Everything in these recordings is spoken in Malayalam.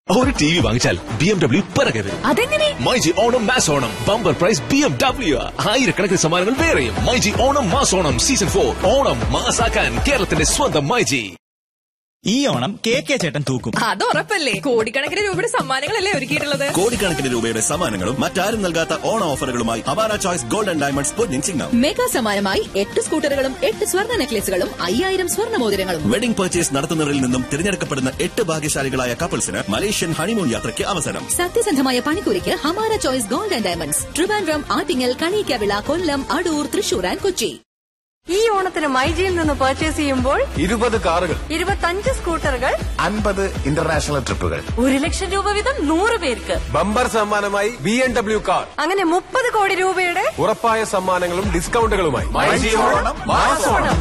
ഒരു ടി വി വാങ്ങിച്ചാൽ ബി എം ഡബ്ല്യു പിറകെ വരും അതെങ്ങനെ myG Onam mass Onam bumper prize B M W ആയിരക്കണക്കിന് സമ്മാനങ്ങൾ വേറെയും myG Onam mass Onam season for Onam മാസാക്കാൻ കേരളത്തിന്റെ സ്വന്തം മൈജി ഈ ഓണം കെ കെ ചേട്ടൻ തൂക്കും അത് ഉറപ്പല്ലേ കോടിക്കണക്കിന് രൂപയുടെ സമ്മാനങ്ങളല്ലേ ഒരുക്കിയിട്ടുള്ളത് കോടിക്കണക്കിന് രൂപയുടെ സമ്മാനങ്ങളും മറ്റാരും നൽകാത്ത ഓണ ഓഫറുകളുമായി അവാര ചോയ്സ് ഗോൾഡൻ ഡയമണ്ട്സ് പൊന്നിൻ ചിങ്ങം മെഗാ സമ്മാനമായി എട്ട് സ്കൂട്ടറുകളും എട്ട് സ്വർണ്ണ നെക്ലേസുകളും അയ്യായിരം സ്വർണ്ണ മോതിരങ്ങളും വെഡിംഗ് പർച്ചേസ് നടത്തുന്നവരിൽ നിന്നും തിരഞ്ഞെടുക്കപ്പെടുന്ന എട്ട് ഭാഗ്യശാലികളായ കപ്പിൾസിന് മലേഷ്യൻ ഹണിമൂൺ യാത്രയ്ക്ക് അവസരം സത്യസന്ധമായ പണിക്കൂലിക്ക് Hamara choice gold and diamonds Trivandrum Attingal Kaliyakkavila Kollam Adoor Thrissur and Kochi ഈ ഓണത്തിന് മൈജിയിൽ നിന്ന് പർച്ചേസ് ചെയ്യുമ്പോൾ ഇരുപത് കാറുകൾ ഇരുപത്തഞ്ച് സ്കൂട്ടറുകൾ അൻപത് ഇന്റർനാഷണൽ ട്രിപ്പുകൾ ഒരു ലക്ഷം രൂപ വീതം നൂറ് പേർക്ക് ബമ്പർ സമ്മാനമായി ബി എം ഡബ്ല്യു കാർ അങ്ങനെ മുപ്പത് കോടി രൂപയുടെ ഉറപ്പായ സമ്മാനങ്ങളും ഡിസ്കൗണ്ടുകളുമായി ഓണം.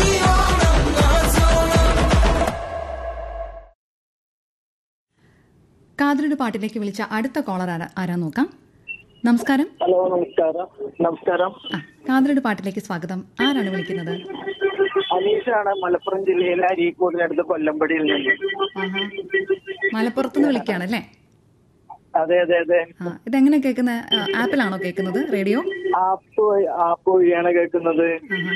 കാതറുടെ പാട്ടിലേക്ക് വിളിച്ച അടുത്ത കോളർ ആരാ ആരാ നോക്കാം നമസ്കാരം ഹലോ നമസ്കാരം നമസ്കാരം ആ കാതറുടെ പാട്ടിലേക്ക് സ്വാഗതം ആരാണ് വിളിക്കുന്നത് അനീഷാണ് മലപ്പുറം ജില്ലയിലെ അരീക്കോടിനടുത്ത് കൊല്ലമ്പടിയിൽ നിന്ന് ആഹാ മലപ്പുറത്തുനിന്ന് വിളിക്കുകയാണല്ലേ അതെ അതെ അതെ ആ ഇതെങ്ങനെ കേൾക്കുന്ന ആ, ആപ്പിലാണോ കേൾക്കുന്നത് റേഡിയോ ആപ്പ് വഴി- ആപ്പ് വഴിയാണ് കേൾക്കുന്നത് ആഹാ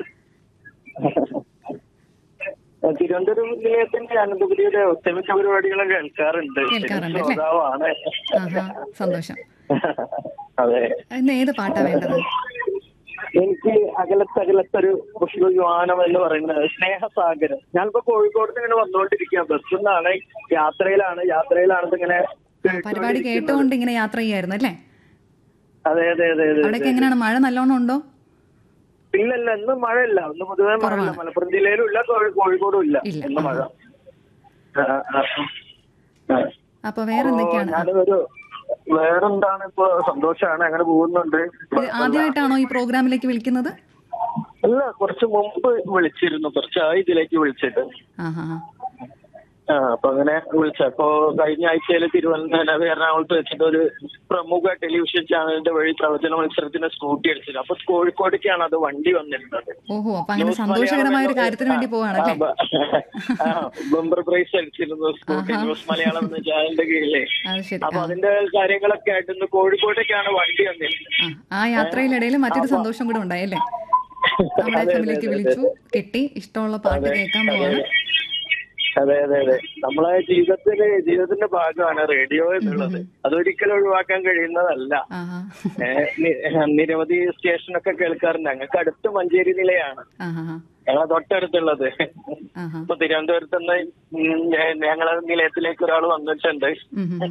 തിരുവനന്തപുരം നിലയത്തിന്റെ അനന്തപുരിയുടെ ഒറ്റമിക്ക പരിപാടികളും കേൾക്കാറുണ്ട് കേൾക്കാറുണ്ട് അല്ലേ? ശ്രോതാവാണ് ആഹാ സന്തോഷം അതെ ഇന്ന് ഏത് പാട്ടാ വേണ്ടത് എനിക്ക് അകലത്തകലത്തൊരു പുഷ്പവിമാനം എന്ന് പറയുന്നത് സ്നേഹസാഗരം ഞാനിപ്പോ കോഴിക്കോട് നിന്ന് ഇങ്ങനെ വന്നുകൊണ്ടിരിക്കുക ബസ്സിൽ നിന്നാണ് യാത്രയിലാണ് യാത്രയിലാണ് ഇങ്ങനെ പരിപാടി കേട്ടുകൊണ്ട് ഇങ്ങനെ യാത്ര ചെയ്യായിരുന്നു അല്ലേ അതെ അതെ അതെ അതെ അവിടേക്ക് എങ്ങനെയാണ് മഴ നല്ലോണം ഉണ്ടോ ഇല്ലല്ല ഇന്ന് മഴയില്ല ഇന്ന് പൊതുവെ മഴയില്ല കുറവാണ്. മലപ്പുറം ജില്ലയിലും ഇല്ല കോഴി- കോഴിക്കോടും ഇല്ല ഇല്ല. ഇന്ന് മഴ ആ, ആ, ആ. അപ്പൊ വേറെ എന്തൊക്കെയാണ് ആ, ഞാനൊരു വേറെന്താണ് ഇപ്പൊ സന്തോഷാണ് അങ്ങനെ പോകുന്നുണ്ട് ഇത് ആദ്യമായിട്ടാണോ ഈ പ്രോഗ്രാമിലേക്ക് വിളിക്കുന്നത് അല്ല കുറച്ച് മുമ്പ് വിളിച്ചിരുന്നു കുറച്ചായി ഇതിലേക്ക് വിളിച്ചിട്ട് ആഹാ ആ അപ്പൊ അങ്ങനെ വിളിച്ച അപ്പൊ കഴിഞ്ഞ ആഴ്ചയിൽ തിരുവനന്തപുരം എറണാകുളത്ത് വെച്ചിട്ട് ഒരു പ്രമുഖ ടെലിവിഷൻ ചാനലിന്റെ വഴി പ്രവചന മത്സരത്തിന് സ്കൂട്ടി അടിച്ചത് അപ്പൊ കോഴിക്കോടേക്കാണ് അത് വണ്ടി വന്നിരുന്നത് ഓഹോ അപ്പൊ അങ്ങനെ ന്യൂസ് സന്തോഷകരമായ ഒരു മലയാളം കാര്യത്തിന് വേണ്ടി പോവാണല്ലേ ആ, ബ- ആ, ബമ്പർ പ്രൈസ് അടിച്ചിരുന്നു സ്കൂട്ടി ആഹാ. ന്യൂസ് മലയാളം എന്ന ചാനലിന്റെ കീഴിലെ അത് ശരി അപ്പൊ ആ. അതിന്റെ കാര്യങ്ങളൊക്കെ ആയിട്ട് ഇന്ന് കോഴിക്കോട്ടേക്കാണ് വണ്ടി വന്നിരുന്നത് ആ, ആ യാത്രയിലിടയിൽ മറ്റൊരു സന്തോഷം കൂടെ ഉണ്ടായല്ലേ നമ്മുടെ അതെ, അതെ, എഫിലേക്ക് അതെ, വിളിച്ചു കിട്ടി ഇഷ്ടമുള്ള പാട്ട് കേൾക്കാൻ പോവാണ് അതെ അതെ അതെ നമ്മളെ ജീവിതത്തില് ജീവിതത്തിന്റെ ഭാഗമാണ് റേഡിയോ എന്നുള്ളത് അതൊരിക്കലും ഒഴിവാക്കാൻ കഴിയുന്നതല്ല ആഹാ ഏ, നി- നിരവധി സ്റ്റേഷനൊക്കെ കേൾക്കാറുണ്ട് ഞങ്ങൾക്ക് അടുത്ത് മഞ്ചേരി നിലയാണ് ആഹാ ഞങ്ങളെ തൊട്ടടുത്തുള്ളത് ആഹാ ഇപ്പൊ തിരുവനന്തപുരത്ത് നിന്ന് ഉം, ഞ- ഞങ്ങളെ നിലയത്തിലേക്ക് ഒരാൾ വന്നിട്ടുണ്ട് ഉം, ഉം.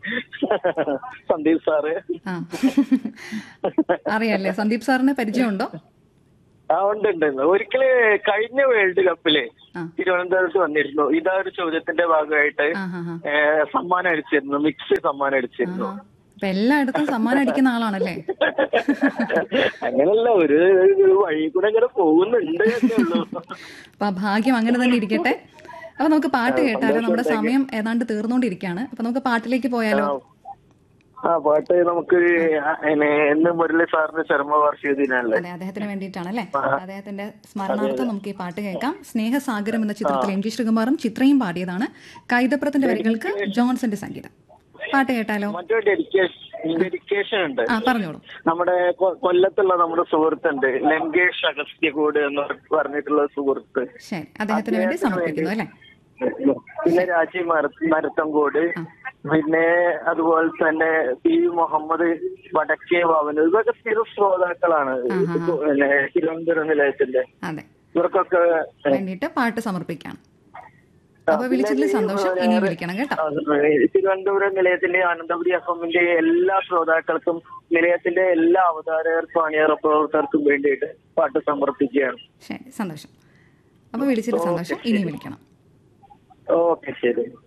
സന്ദീപ് സാറ് ആ അറിയാല്ലേ സന്ദീപ് സാറിന് പരിചയമുണ്ടോ ആ ഉണ്ട് ഉണ്ട് ഉണ്ട്. ഒരിക്കല് കഴിഞ്ഞ വേൾഡ് കപ്പില് ആ. തിരുവനന്തപുരത്ത് വന്നിരുന്നു ഇതാ ഒരു ചോദ്യത്തിന്റെ ഭാഗമായിട്ട് ആഹാ ഹാ ഏ, സമ്മാനം അടിച്ചിരുന്നു മിക്സ് സമ്മാനം അടിച്ചിരുന്നു ആഹാ അപ്പൊ എല്ലായിടത്തും സമ്മാനം അടിക്കുന്ന ആളാണല്ലേ അങ്ങനല്ല ഒരു ഒരു വഴി കൂടെ ഇങ്ങനെ പോകുന്നുണ്ട് എന്നേ ഉള്ളൂ അപ്പൊ ആ ഭാഗ്യം അങ്ങനെ തന്നെ ഇരിക്കട്ടെ അപ്പൊ നമുക്ക് പാട്ട് കേട്ടാലോ നമ്മുടെ സമയം ഏതാണ്ട് തീർന്നുകൊണ്ടിരിക്കുകയാണ് അപ്പൊ നമുക്ക് പാട്ടിലേക്ക് പോയാലോ ആ പാട്ട് നമുക്ക് ആ, പിന്നെ എന്ന് മുരളി സാറിന്റെ ചരമവാർഷിക ദിനമല്ലേ അതെ അദ്ദേഹത്തിന് വേണ്ടിയിട്ടാണല്ലേ അദ്ദേഹത്തിന്റെ സ്മരണാർത്ഥം നമുക്ക് ഈ പാട്ട് കേൾക്കാം സ്നേഹസാഗരം എന്ന ചിത്രത്തിൽ എം ജി ശ്രീകുമാറും ചിത്രയും പാടിയതാണ് കൈതപ്രത്തിന്റെ വരികൾക്ക് ജോൺസന്റെ സംഗീതം പാട്ട് കേട്ടാലോ മറ്റൊരു ഡെഡിക്കേഷൻ ഡെഡിക്കേഷൻ ഉണ്ട് ആ പറഞ്ഞോളൂ നമ്മുടെ കൊ- കൊല്ലത്തുള്ള നമ്മുടെ സുഹൃത്തുണ്ട് ലങ്കേഷ് അഗസ്ത്യകൂട് എന്ന് പറഞ്ഞിട്ടുള്ള സുഹൃത്ത് ശരി അദ്ദേഹത്തിന് വേണ്ടി സമർപ്പിക്കുന്നു അല്ലേ പിന്നെ രാജി മര- മരത്തങ്കോട് പിന്നെ അതുപോലെ തന്നെ പി വി മുഹമ്മദ് വടക്കേ ഭവൻ ഇതൊക്കെ സ്ഥിര ശ്രോതാക്കളാണ് പിന്നെ തിരുവനന്തപുരം നിലയത്തിന്റെ അതെ ഇവർക്കൊക്കെ വേണ്ടിയിട്ട് പാട്ട് സമർപ്പിക്കാം അപ്പൊ വിളിച്ചതിൽ സന്തോഷം ഇനിയും വിളിക്കണം കേട്ടോ ആ, തിരുവനന്തപുരം നിലയത്തിന്റെ അനന്തപുരി എഫ്എമ്മിന്റെ എല്ലാ ശ്രോതാക്കൾക്കും നിലയത്തിന്റെ എല്ലാ അവതാരകർക്കും അണിയറ പ്രവർത്തകർക്കും വേണ്ടിയിട്ട് പാട്ട് സമർപ്പിക്കുകയാണ് ശരി സന്തോഷം അപ്പൊ വിളിച്ചതിൽ സന്തോഷം ഇനിയും വിളിക്കണം ഓക്കെ ശരി